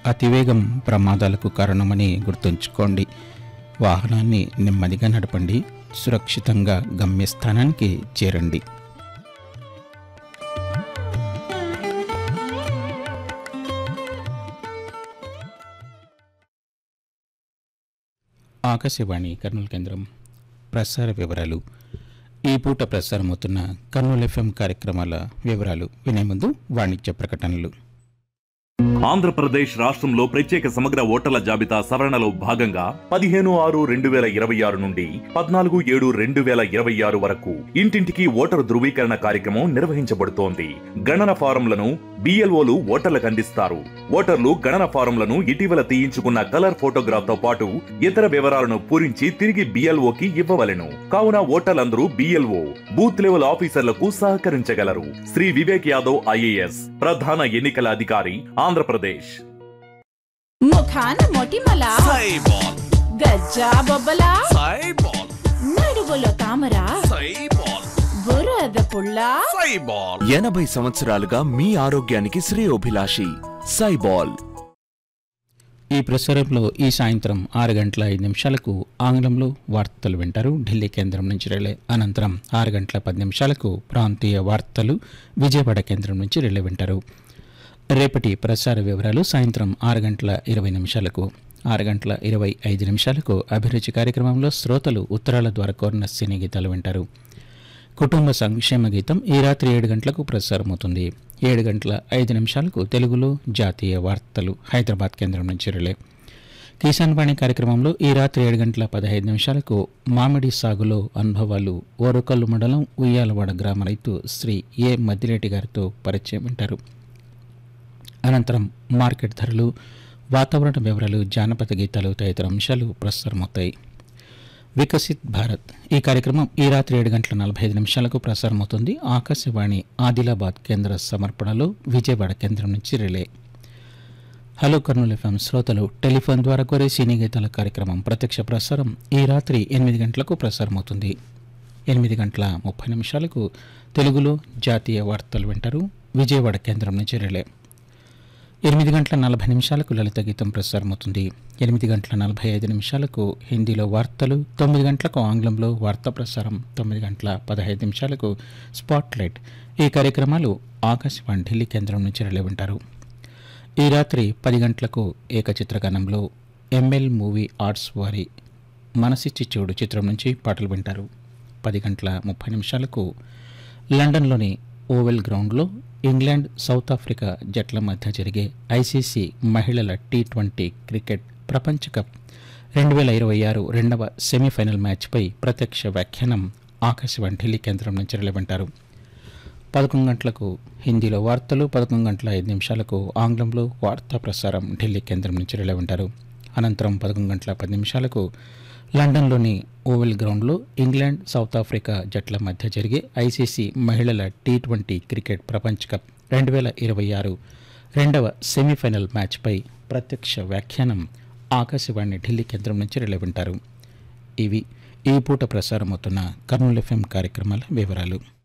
అతివేగం ప్రమాదాలకు కారణమని గుర్తుంచుకోండి వాహనాన్ని నెమ్మదిగా నడపండి సురక్షితంగా గమ్యస్థానానికి చేరండి ఆకాశవాణి కర్నూలు కేంద్రం ప్రసార వివరాలు ఈ పూట ప్రసారమవుతున్న కర్నూలు ఎఫ్ఎం కార్యక్రమాల వివరాలు వినే ముందు వాణిజ్య ప్రకటనలు ఆంధ్రప్రదేశ్ రాష్ట్రంలో ప్రత్యేక సమగ్ర ఓటర్ల జాబితా సవరణలో భాగంగా పదిహేను ఆరు రెండు వేల ఇరవై ఆరు నుండి పద్నాలుగు ఏడు రెండు వేల ఇరవై ఆరు వరకు ఇంటింటికి ఓటరు ధృవీకరణ కార్యక్రమం నిర్వహించబడుతోంది గణన ఫారంలను బిఎల్ఓలు ఓటర్లకు అందిస్తారు ఓటర్లు గణన ఫారంలను ఇటీవల తీయించుకున్న కలర్ ఫోటోగ్రాఫ్ తో పాటు ఇతర వివరాలను పూరించి తిరిగి బిఎల్ఓకి ఇవ్వవలెను కావున ఓటర్లందరూ బిఎల్ఓ బూత్ లెవెల్ ఆఫీసర్లకు సహకరించగలరు శ్రీ వివేక్ యాదవ్ ఐఏఎస్ ప్రధాన ఎన్నికల అధికారి ఆంధ్రప్రదేశ్ ముఖాన మొటిమల సైబాల్ గజ్జా బొబ్బల సైబాల్ నడువులో తామర సైబాల్ బురద పుల్ల సైబాల్ ఎనభై సంవత్సరాలుగా మీ ఆరోగ్యానికి శ్రేయోభిలాషి సైబాల్ ఈ ప్రసారంలో ఈ సాయంత్రం ఆరు గంటల ఐదు నిమిషాలకు ఆంగ్లంలో వార్తలు వింటారు ఢిల్లీ కేంద్రం నుంచి రిలే అనంతరం ఆరు గంటల పది నిమిషాలకు ప్రాంతీయ వార్తలు విజయవాడ కేంద్రం నుంచి రిలే వింటారు రేపటి ప్రసార వివరాలు సాయంత్రం ఆరు గంటల ఇరవై నిమిషాలకు ఆరు గంటల ఇరవై ఐదు నిమిషాలకు అభిరుచి కార్యక్రమంలో శ్రోతలు ఉత్తరాల ద్వారా కోరిన సినీ గీతాలు వింటారు కుటుంబ సంక్షేమ గీతం ఈ రాత్రి ఏడు గంటలకు ప్రసారమవుతుంది ఏడు గంటల ఐదు నిమిషాలకు తెలుగులో జాతీయ వార్తలు హైదరాబాద్ కేంద్రం నుంచి రిలే కిసాన్ వాణి కార్యక్రమంలో ఈ రాత్రి ఏడు గంటల పదహైదు నిమిషాలకు మామిడి సాగులో అనుభవాలు ఓరుకల్లు మండలం ఉయ్యాలవాడ గ్రామ రైతు శ్రీ ఏ మద్దిరెడ్డి గారితో పరిచయం వింటారు అనంతరం మార్కెట్ ధరలు వాతావరణ వివరాలు జానపద గీతాలు తదితర అంశాలు ప్రసారమవుతాయి వికసిత్ భారత్ ఈ కార్యక్రమం ఈ రాత్రి ఏడు గంటల నలభై ఐదు నిమిషాలకు ప్రసారమవుతుంది ఆకాశవాణి ఆదిలాబాద్ కేంద్ర సమర్పణలో విజయవాడ కేంద్రం నుంచి రిలే హలో కర్నూలు ఎఫ్ఎం శ్రోతలు టెలిఫోన్ ద్వారా కోరే సినీ గీతాల కార్యక్రమం ప్రత్యక్ష ప్రసారం ఈ రాత్రి ఎనిమిది గంటలకు ప్రసారమవుతుంది ఎనిమిది గంటల ముప్పై నిమిషాలకు తెలుగులో జాతీయ వార్తలు వింటారు విజయవాడ కేంద్రం నుంచి రిలే ఎనిమిది గంటల నలభై నిమిషాలకు లలిత గీతం ప్రసారమవుతుంది ఎనిమిది గంటల నలభై ఐదు నిమిషాలకు హిందీలో వార్తలు తొమ్మిది గంటలకు ఆంగ్లంలో వార్తా ప్రసారం తొమ్మిది గంటల పదహైదు నిమిషాలకు స్పాట్ లైట్ ఈ కార్యక్రమాలు ఆకాశవాణి ఢిల్లీ కేంద్రం నుంచి రిలే వింటారు ఈ రాత్రి పది గంటలకు ఏకచిత్రగానంలో ఎంఎల్ మూవీ ఆర్ట్స్ వారి మనసిచ్చి చూడు చిత్రం నుంచి పాటలు వింటారు పది గంటల ముప్పై నిమిషాలకు లండన్లోని ఓవెల్ గ్రౌండ్లో ఇంగ్లాండ్ సౌత్ ఆఫ్రికా జట్ల మధ్య జరిగే ఐసీసీ మహిళల టీ ట్వంటీ క్రికెట్ ప్రపంచ కప్ రెండు వేల ఇరవై ఆరు రెండవ సెమీఫైనల్ మ్యాచ్పై ప్రత్యక్ష వ్యాఖ్యానం ఆకాశవాణి ఢిల్లీ కేంద్రం నుంచి వెలువంటారు పదకొండు గంటలకు హిందీలో వార్తలు పదకొండు గంటల ఐదు నిమిషాలకు ఆంగ్లంలో వార్తా ప్రసారం ఢిల్లీ కేంద్రం నుంచి వెలువంటారు అనంతరం పదకొండు గంటల పది నిమిషాలకు లండన్లోని ఓవెల్ గ్రౌండ్లో ఇంగ్లాండ్ సౌత్ ఆఫ్రికా జట్ల మధ్య జరిగే ఐసీసీ మహిళల టీ ట్వంటీ క్రికెట్ ప్రపంచ కప్ రెండు వేల ఇరవై ఆరు రెండవ సెమీఫైనల్ మ్యాచ్పై ప్రత్యక్ష వ్యాఖ్యానం ఆకాశవాణి ఢిల్లీ కేంద్రం నుంచి రిలే వింటారు ఇవి ఈ పూట ప్రసారమవుతున్న కర్నూలు ఎఫ్ఎం కార్యక్రమాల వివరాలు